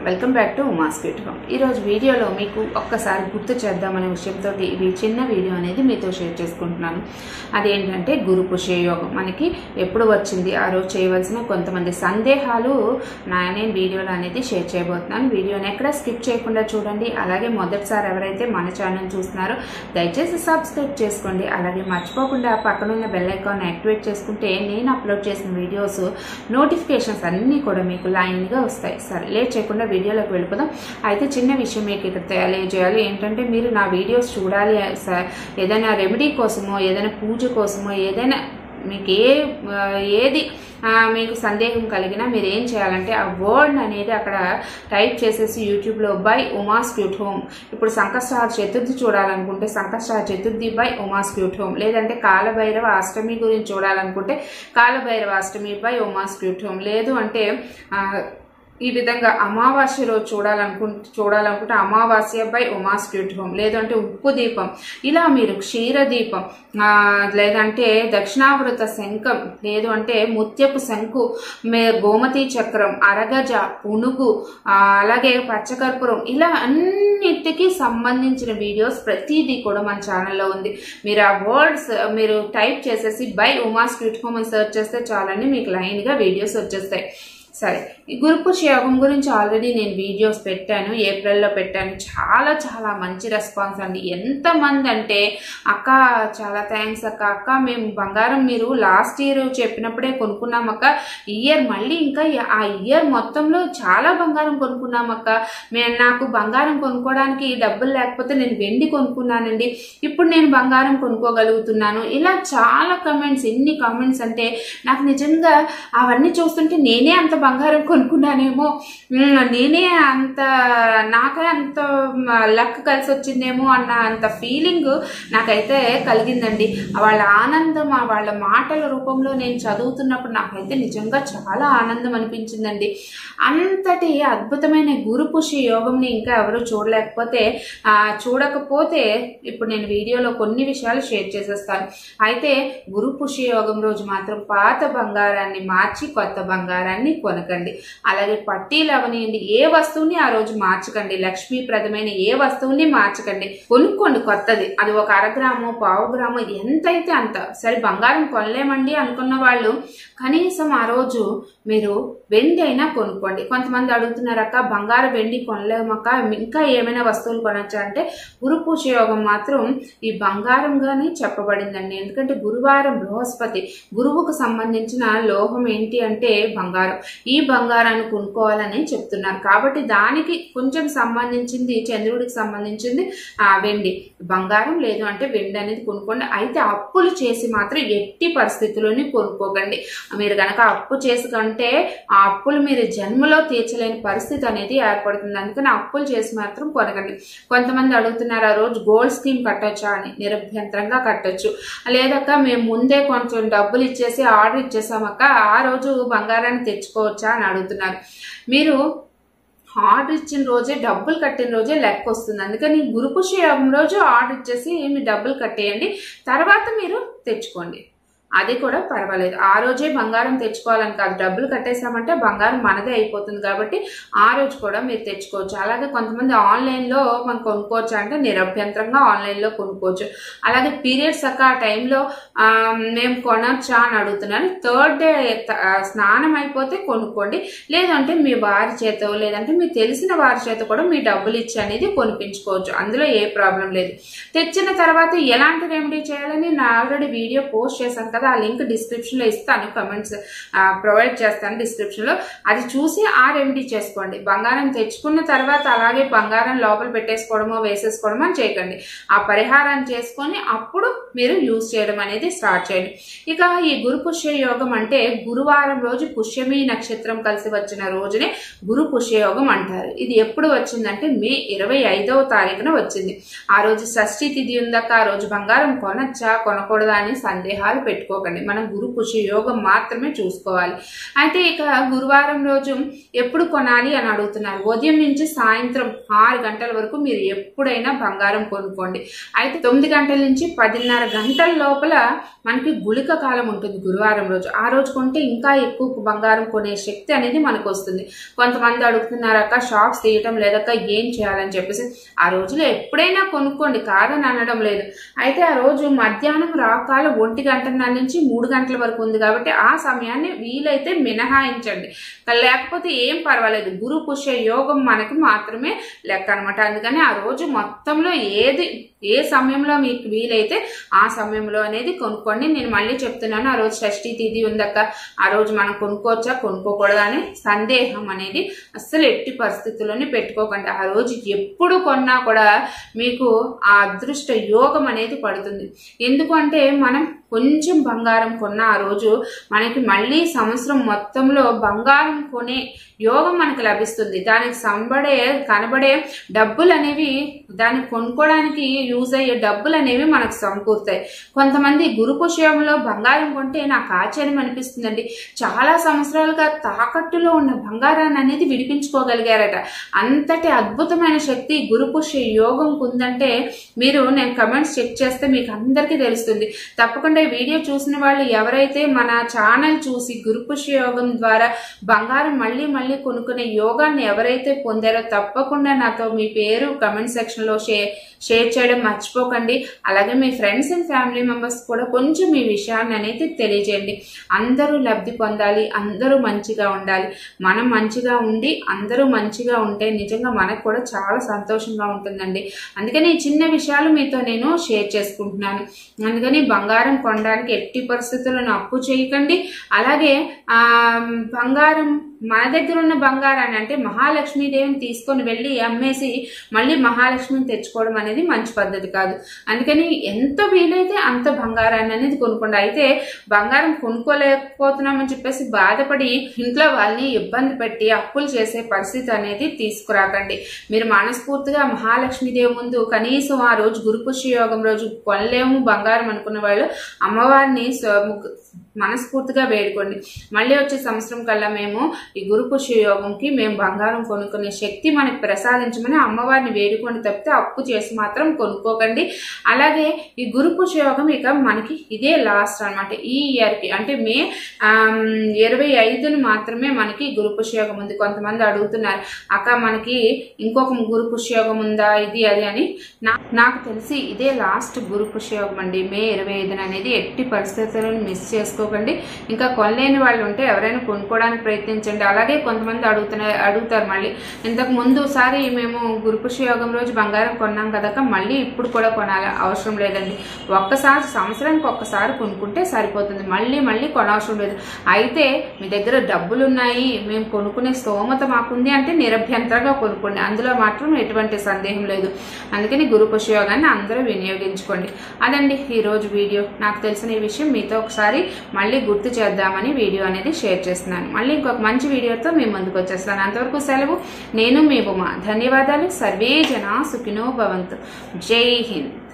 welcome back to Uma's cute home ఈరోజు వీడియోలో మీకు ఒక్కసారి గుర్తు చేద్దామనే విషయంతో ఈ చిన్న వీడియో అనేది మీతో షేర్ చేసుకుంటున్నాను అదేంటంటే గురు పుష్య యోగం మనకి ఎప్పుడు వచ్చింది ఆ రోజు చేయవలసిన కొంతమంది సందేహాలు నా నేను వీడియోలో అనేది షేర్ చేయబోతున్నాను వీడియోని ఎక్కడ స్కిప్ చేయకుండా చూడండి అలాగే మొదటిసారి ఎవరైతే మన ఛానల్ చూస్తున్నారో దయచేసి సబ్స్క్రైబ్ చేసుకోండి అలాగే మర్చిపోకుండా పక్కనున్న బెల్ ఐకాన్ యాక్టివేట్ చేసుకుంటే నేను అప్లోడ్ చేసిన వీడియోస్ నోటిఫికేషన్స్ అన్నీ కూడా మీకు లైన్గా వస్తాయి సరే లేట్ చేయకుండా వీడియోలోకి వెళ్ళిపోదాం అయితే చిన్న విషయం మీకు ఇక్కడ తెలియజేయాలి ఏంటంటే మీరు నా వీడియోస్ చూడాలి స- ఏదైనా రెమెడీ కోసమో ఏదైనా పూజ కోసమో ఏదైనా మీకు ఏ ఆ, ఏది ఆ, మీకు సందేహం కలిగినా మీరు ఏం చేయాలంటే ఆ వర్డ్ అనేది అక్కడ టైప్ చేసేసి యూట్యూబ్లో బై ఉమాస్ క్యూట్ హోమ్ ఇప్పుడు సంకష్టహార చతుర్థి చూడాలనుకుంటే Sankashtahara Chaturthi by Uma's cute home లేదంటే కాలభైరవ అష్టమి గురించి చూడాలనుకుంటే Kalabhairava Ashtami by Uma's cute home లేదు అంటే ఆ, ఈ విధంగా అమావాస్య రోజు చూడాలనుకు చూడాలనుకుంటే అమావాస్య బై ఉమాస్ క్యూట్ హోమ్ లేదంటే ఉప్పు దీపం ఇలా మీరు క్షీర దీపం ఆ, లేదంటే దక్షిణావృత శంఖం లేదు అంటే ముత్యపు శంకు మే గోమతి చక్రం అరగజ పునుగు ఆ, అలాగే పచ్చకర్పూరం ఇలా అన్నిటికీ సంబంధించిన వీడియోస్ ప్రతిదీ కూడా మన ఛానల్లో ఉంది మీరు ఆ వర్డ్స్ మీరు టైప్ చేసేసి బై ఉమాస్ క్యూట్ హోమ్ అని సెర్చ్ చేస్తే చాలండి మీకు లైన్గా వీడియోస్ వచ్చేస్తాయి సరే ఈ గురుపుష యోగం గురించి ఆల్రెడీ నేను వీడియోస్ పెట్టాను ఏప్రిల్లో పెట్టాను చాలా చాలా మంచి రెస్పాన్స్ అండి ఎంతమంది అంటే అక్క చాలా థ్యాంక్స్ అక్క అక్క మేము బంగారం మీరు లాస్ట్ ఇయర్ చెప్పినప్పుడే కొనుక్కున్నాం అక్క ఈ ఇయర్ మళ్ళీ ఇంకా ఆ ఇయర్ మొత్తంలో చాలా బంగారం కొనుక్కున్నాం అక్క మేము నాకు బంగారం కొనుక్కోవడానికి డబ్బులు లేకపోతే నేను వెండి కొనుక్కున్నానండి ఇప్పుడు నేను బంగారం కొనుక్కోగలుగుతున్నాను ఇలా చాలా కమెంట్స్ ఎన్ని కమెంట్స్ అంటే నాకు నిజంగా అవన్నీ చూస్తుంటే నేనే అంత బంగారం కొనుక్కున్నానేమో మ్, నేనే అంత నాకే అంత లక్ కలిసి వచ్చిందేమో అన్న అంత ఫీలింగ్ నాకైతే కలిగిందండి వాళ్ళ ఆనందం ఆ వాళ్ళ మాటల రూపంలో నేను చదువుతున్నప్పుడు నాకైతే నిజంగా చాలా ఆనందం అనిపించిందండి అంతటి అద్భుతమైన గురు పుష్య యోగంని ఇంకా ఎవరు చూడలేకపోతే ఆ, చూడకపోతే ఇప్పుడు నేను వీడియోలో కొన్ని విషయాలు షేర్ చేసేస్తాను అయితే గురు పుష్య యోగం రోజు మాత్రం పాత బంగారాన్ని మార్చి కొత్త బంగారాన్ని కొనకండి అలాగే పట్టీలు అవనియండి ఏ వస్తువుని ఆ రోజు మార్చకండి లక్ష్మీప్రదమైన ఏ వస్తువుని మార్చకండి కొనుక్కోండి కొత్తది అది ఒక అరగ్రాము పావు గ్రాము ఎంతైతే అంత సరే బంగారం కొనలేమండి అనుకున్న వాళ్ళు కనీసం ఆ రోజు మీరు వెండి అయినా కొనుక్కోండి కొంతమంది అడుగుతున్నారు అక్క బంగారు వెండి కొనలేమక్క ఇంకా ఏమైనా వస్తువులు కొనొచ్చా అంటే గురు పూజ యోగం మాత్రం ఈ బంగారంగానే చెప్పబడిందండి ఎందుకంటే గురువారం బృహస్పతి గురువుకు సంబంధించిన లోహం ఏంటి అంటే బంగారం ఈ బంగారాన్ని కొనుక్కోవాలని చెప్తున్నారు కాబట్టి దానికి కొంచెం సంబంధించింది చంద్రుడికి సంబంధించింది ఆ వెండి బంగారం లేదు అంటే వెండి అనేది కొనుక్కోండి అయితే అప్పులు చేసి మాత్రం ఎట్టి పరిస్థితుల్లోని కొనుక్కోకండి మీరు కనుక అప్పు చేసి కంటే ఆ అప్పులు మీరు జన్మలో తీర్చలేని పరిస్థితి అనేది ఏర్పడుతుంది అందుకని అప్పులు చేసి మాత్రం కొనకండి కొంతమంది అడుగుతున్నారు ఆ రోజు గోల్డ్ స్కీమ్ కట్టొచ్చా అని నిరభ్యంతరంగా కట్టొచ్చు లేదక్క మేము ముందే కొంచెం డబ్బులు ఇచ్చేసి ఆర్డర్ ఇచ్చేసామక్క ఆ రోజు బంగారాన్ని తెచ్చుకోవచ్చా అని అడుగుతున్నారు మీరు ఆర్డర్ ఇచ్చిన రోజే డబ్బులు కట్టిన రోజే లెక్క వస్తుంది అందుకని గురుపుష యోగం రోజు ఆర్డర్ ఇచ్చేసి మీ డబ్బులు కట్టేయండి తర్వాత మీరు తెచ్చుకోండి అది కూడా పర్వాలేదు ఆ రోజే బంగారం తెచ్చుకోవాలని కాదు డబ్బులు కట్టేసామంటే బంగారం మనదే అయిపోతుంది కాబట్టి ఆ రోజు కూడా మీరు తెచ్చుకోవచ్చు అలాగే కొంతమంది ఆన్లైన్లో మనం కొనుక్కోవచ్చు అంటే నిరభ్యంతరంగా ఆన్లైన్లో కొనుక్కోవచ్చు అలాగే పీరియడ్స్ అక్క ఆ టైంలో ఆ, మేము కొనొచ్చా అని అడుగుతున్నారు థర్డ్ డే త- ఆ, స్నానం అయిపోతే కొనుక్కోండి లేదంటే మీ వారి చేత లేదంటే మీకు తెలిసిన వారి చేత కూడా మీ డబ్బులు ఇచ్చి అనేది కొనిపించుకోవచ్చు అందులో ఏ ప్రాబ్లం లేదు తెచ్చిన తర్వాత ఎలాంటి రెమెడీ చేయాలని నేను ఆల్రెడీ వీడియో పోస్ట్ చేశాను కదా ఆ లింక్ డిస్క్రిప్షన్లో ఇస్తాను కమెంట్స్ ప్రొవైడ్ చేస్తాను డిస్క్రిప్షన్లో అది చూసి ఆ రెమెడీ చేసుకోండి బంగారం తెచ్చుకున్న తర్వాత అలాగే బంగారం లోపల పెట్టేసుకోవడమో వేసేసుకోవడమో అని చేయకండి ఆ పరిహారాన్ని చేసుకొని అప్పుడు మీరు యూజ్ చేయడం అనేది స్టార్ట్ చేయండి ఇక ఈ గురు పుష్య యోగం అంటే గురువారం రోజు పుష్యమి నక్షత్రం కలిసి వచ్చిన రోజునే గురు పుష్య యోగం అంటారు ఇది ఎప్పుడు వచ్చిందంటే మే ఇరవై ఐదవ తారీఖున వచ్చింది ఆ రోజు షష్ఠి తిథి ఉందాక ఆ రోజు బంగారం కొనచ్చా కొనకూడదా అని సందేహాలు పెట్టుకోకండి మనం గురు పుష్య యోగం మాత్రమే చూసుకోవాలి అయితే ఇక గురువారం రోజు ఎప్పుడు కొనాలి అని అడుగుతున్నారు ఉదయం నుంచి సాయంత్రం ఆరు గంటల వరకు మీరు ఎప్పుడైనా బంగారం కొనుక్కోండి అయితే తొమ్మిది గంటల నుంచి పదిన్నర గంటల లోపల మనకి గుళిక కాలం ఉంటుంది గురువారం రోజు ఆ రోజు కొంటే ఇంకా ఎక్కువ బంగారం కొనే శక్తి అనేది మనకు వస్తుంది కొంతమంది అడుగుతున్నారు అక్క షాప్స్ తీయటం లేదక్క ఏం చేయాలని చెప్పేసి ఆ రోజులో ఎప్పుడైనా కొనుక్కోండి కాదని అనడం లేదు అయితే ఆ రోజు మధ్యాహ్నం రాకాల ఒంటి గంటన్నర నుంచి మూడు గంటల వరకు ఉంది కాబట్టి ఆ సమయాన్ని వీలైతే మినహాయించండి లేకపోతే ఏం పర్వాలేదు గురు పుష్య యోగం మనకి మాత్రమే లెక్క అనమాట అందుకని ఆ రోజు మొత్తంలో ఏది ఏ సమయంలో మీకు వీలైతే ఆ సమయంలో అనేది కొనుక్కోండి నేను మళ్ళీ చెప్తున్నాను ఆ రోజు షష్ఠీ తిథి ఉందక్క ఆ రోజు మనం కొనుక్కోవచ్చా కొనుక్కోకూడదా అని సందేహం అనేది అస్సలు ఎట్టి పరిస్థితుల్లోనే పెట్టుకోకండి ఆ రోజు ఎప్పుడు కొన్నా కూడా మీకు ఆ అదృష్ట యోగం అనేది పడుతుంది ఎందుకంటే మనం కొంచెం బంగారం కొన్న ఆ రోజు మనకి మళ్ళీ సంవత్సరం మొత్తంలో బంగారం కొనే యోగం మనకు లభిస్తుంది దానికి సంబడే కనబడే డబ్బులు అనేవి దాన్ని కొనుక్కోవడానికి యూజ్ అయ్యే డబ్బులు అనేవి మనకు సమకూరుతాయి కొంతమంది గురు పుష్యంలో బంగారం కొంటే నాకు ఆశ్చర్యం అనిపిస్తుందండి చాలా సంవత్సరాలుగా తాకట్టులో ఉన్న బంగారాన్ని అనేది విడిపించుకోగలిగారట అంతటి అద్భుతమైన శక్తి గురు పుష్య యోగం ఉందంటే మీరు నేను కమెంట్స్ చెక్ చేస్తే మీకు అందరికీ తెలుస్తుంది తప్పకుండా ఈ వీడియో చూసిన వాళ్ళు ఎవరైతే మన ఛానల్ చూసి గురు పుష్య యోగం ద్వారా బంగారం మళ్ళీ మళ్ళీ కొనుక్కునే యోగాన్ని ఎవరైతే పొందారో తప్పకుండా నాతో మీ పేరు కమెంట్ సెక్షన్లో షేర్ షేర్ చేయడం మర్చిపోకండి అలాగే మీ ఫ్రెండ్స్ అండ్ ఫ్యామిలీ మెంబర్స్ కూడా కొంచెం ఈ విషయాన్ని అనేది తెలియజేయండి అందరూ లబ్ధి పొందాలి అందరూ మంచిగా ఉండాలి మనం మంచిగా ఉండి అందరూ మంచిగా ఉంటే నిజంగా మనకు కూడా చాలా సంతోషంగా ఉంటుందండి అందుకని ఈ చిన్న విషయాలు మీతో నేను షేర్ చేసుకుంటున్నాను అందుకని బంగారం కొనడానికి ఎట్టి పరిస్థితులను అప్పు చేయకండి అలాగే ఆ బంగారం మన దగ్గర ఉన్న బంగారాన్ని అంటే మహాలక్ష్మీదేవిని తీసుకొని వెళ్ళి అమ్మేసి మళ్ళీ మహాలక్ష్మిని తెచ్చుకోవడం అనేది మంచి పద్ధతి కాదు అందుకని ఎంత వీలైతే అంత బంగారాన్ని అనేది కొనుక్కోండి అయితే బంగారం కొనుక్కోలేకపోతున్నామని చెప్పేసి బాధపడి ఇంట్లో వాళ్ళని ఇబ్బంది పెట్టి అప్పులు చేసే పరిస్థితి అనేది తీసుకురాకండి మీరు మనస్ఫూర్తిగా మహాలక్ష్మీదేవి ముందు కనీసం ఆ రోజు గురుపుష్య యోగం రోజు కొనలేము బంగారం అనుకున్న వాళ్ళు అమ్మవారిని స్వ- ముగ్గు- మనస్ఫూర్తిగా వేడుకోండి మళ్ళీ వచ్చే సంవత్సరం కల్లా మేము ఈ గురు పుష్య యోగంకి మేము బంగారం కొనుక్కునే శక్తి మనకి ప్రసాదించమని అమ్మవారిని వేడుకొని తప్పితే అప్పు చేసి మాత్రం కొనుక్కోకండి అలాగే ఈ గురు పుష్య యోగం ఇక మనకి ఇదే లాస్ట్ అన్నమాట ఈ ఇయర్కి అంటే మే ఆమ్, ఇరవై ఐదుని మాత్రమే మనకి గురు పుష్య యోగం ఉంది కొంతమంది అడుగుతున్నారు అక్క మనకి ఇంకొక గురు పుష్య యోగం ఉందా ఇది అది అని నా- నాకు తెలిసి ఇదే లాస్ట్ గురు పుష్య యోగం అండి మే ఇరవై ఐదున అనేది ఎట్టి పరిస్థితులను మిస్ చేసుకోకండి ఇంకా కొనలేని వాళ్ళు ఉంటే ఎవరైనా కొనుక్కోవడానికి ప్రయత్నించండి అలాగే కొంతమంది అడుగుతున్న అడుగుతారు మళ్ళీ ఇంతకు ముందు సారి మేము గురుపుష్య యోగం రోజు బంగారం కొన్నాం కదక మళ్ళీ ఇప్పుడు కూడా కొనాలి అవసరం లేదండి ఒక్కసారి సంవత్సరానికి ఒక్కసారి కొనుక్కుంటే సరిపోతుంది మళ్ళీ మళ్ళీ కొనవసరం లేదు అయితే మీ దగ్గర డబ్బులు ఉన్నాయి మేము కొనుక్కునే స్తోమత మాకుంది అంటే నిరభ్యంతరంగా కొనుక్కోండి అందులో మాత్రం ఎటువంటి సందేహం లేదు అందుకని గురు పుష్యయోగాన్ని అందరూ వినియోగించుకోండి అదండి ఈరోజు వీడియో నాకు తెలిసిన ఈ విషయం మీతో ఒకసారి మళ్ళీ గుర్తు చేద్దామని వీడియో అనేది షేర్ చేస్తున్నాను మళ్ళీ ఇంకొక మంచి వీడియోతో మీ ముందుకు వచ్చేస్తాను అంతవరకు సెలవు నేను మీ బొమ్మ ధన్యవాదాలు సర్వే జనా సుఖినో భవంతు జై హింద్